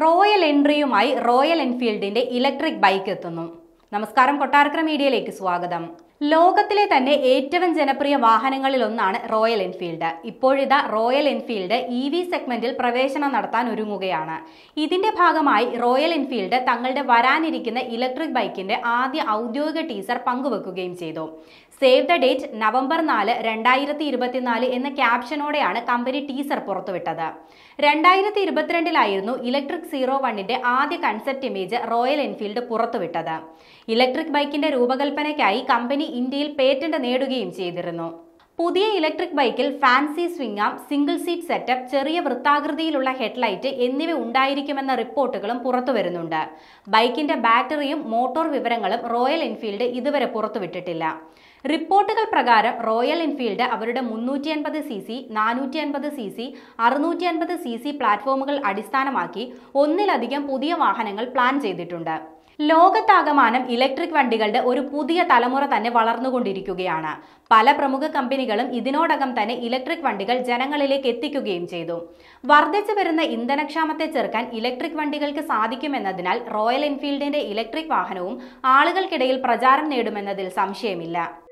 royal എൻട്രിയുമായി Royal എൻഫീൽഡിന്റെ electric bike എത്തുന്നു നമസ്കാരം കൊട്ടാരക്കര മീഡിയയിലേക്ക് സ്വാഗതം ലോകത്തിലെ തന്നെ ഏറ്റവും ജനപ്രിയ വാഹനങ്ങളിൽ ഒന്നാണ് റോയൽ എൻഫീൽഡ് ഇപ്പോഴിതാ റോയൽ എൻഫീൽഡ് ഇ വി സെഗ്മെന്റിൽ പ്രവേശനം നടത്താൻ ഒരുങ്ങുകയാണ് ഇതിന്റെ ഭാഗമായി റോയൽ എൻഫീൽഡ് തങ്ങളുടെ വരാനിരിക്കുന്ന ഇലക്ട്രിക് ബൈക്കിന്റെ ആദ്യ ഔദ്യോഗിക ടീസർ പങ്കുവെക്കുകയും ചെയ്തു സേവ് ദ ഡേറ്റ് നവംബർ നാല് രണ്ടായിരത്തി ഇരുപത്തിനാല് എന്ന ക്യാപ്ഷനോടെയാണ് കമ്പനി ടീസർ പുറത്തുവിട്ടത് രണ്ടായിരത്തി ഇരുപത്തിരണ്ടിലായിരുന്നു ഇലക്ട്രിക് സീറോ വണ്ണിന്റെ ആദ്യ കൺസെപ്റ്റ് ഇമേജ് റോയൽ എൻഫീൽഡ് പുറത്തുവിട്ടത് ഇലക്ട്രിക് ബൈക്കിന്റെ രൂപകൽപ്പനയ്ക്കായി കമ്പനി ഇന്ത്യയിൽ പേറ്റന്റ് നേടുകയും ചെയ്തിരുന്നു പുതിയ ഇലക്ട്രിക് ബൈക്കിൽ fancy swingarm single seat setup ചെറിയ വൃത്താകൃതിയിലുള്ള ഹെഡ്ലൈറ്റ് എന്നിവ ഉണ്ടായിരിക്കുമെന്ന റിപ്പോർട്ടുകളും പുറത്തുവരുന്നുണ്ട് ബൈക്കിന്റെ ബാറ്ററിയും മോട്ടോർ വിവരങ്ങളും റോയൽ എൻഫീൽഡ് ഇതുവരെ പുറത്തുവിട്ടിട്ടില്ല റിപ്പോർട്ടുകൾ പ്രകാരം റോയൽ എൻഫീൽഡ് അവരുടെ മുന്നൂറ്റി അൻപത് സി സി നാനൂറ്റി അൻപത് സി സി അറുന്നൂറ്റി അൻപത് സി സി പ്ലാറ്റ്ഫോമുകൾ അടിസ്ഥാനമാക്കി ഒന്നിലധികം പുതിയ വാഹനങ്ങൾ പ്ലാൻ ചെയ്തിട്ടുണ്ട് ലോകത്താകമാനം ഇലക്ട്രിക് വണ്ടികളുടെ ഒരു പുതിയ തലമുറ തന്നെ വളർന്നുകൊണ്ടിരിക്കുകയാണ് പല പ്രമുഖ കമ്പനികളും ഇതിനോടകം തന്നെ ഇലക്ട്രിക് വണ്ടികൾ ജനങ്ങളിലേക്ക് എത്തിക്കുകയും ചെയ്തു വർദ്ധിച്ചു വരുന്ന ഇന്ധനക്ഷാമത്തെ ചെറുക്കാൻ ഇലക്ട്രിക് വണ്ടികൾക്ക് സാധിക്കുമെന്നതിനാൽ റോയൽ എൻഫീൽഡിന്റെ ഇലക്ട്രിക് വാഹനവും ആളുകൾക്കിടയിൽ പ്രചാരം നേടുമെന്നതിൽ സംശയമില്ല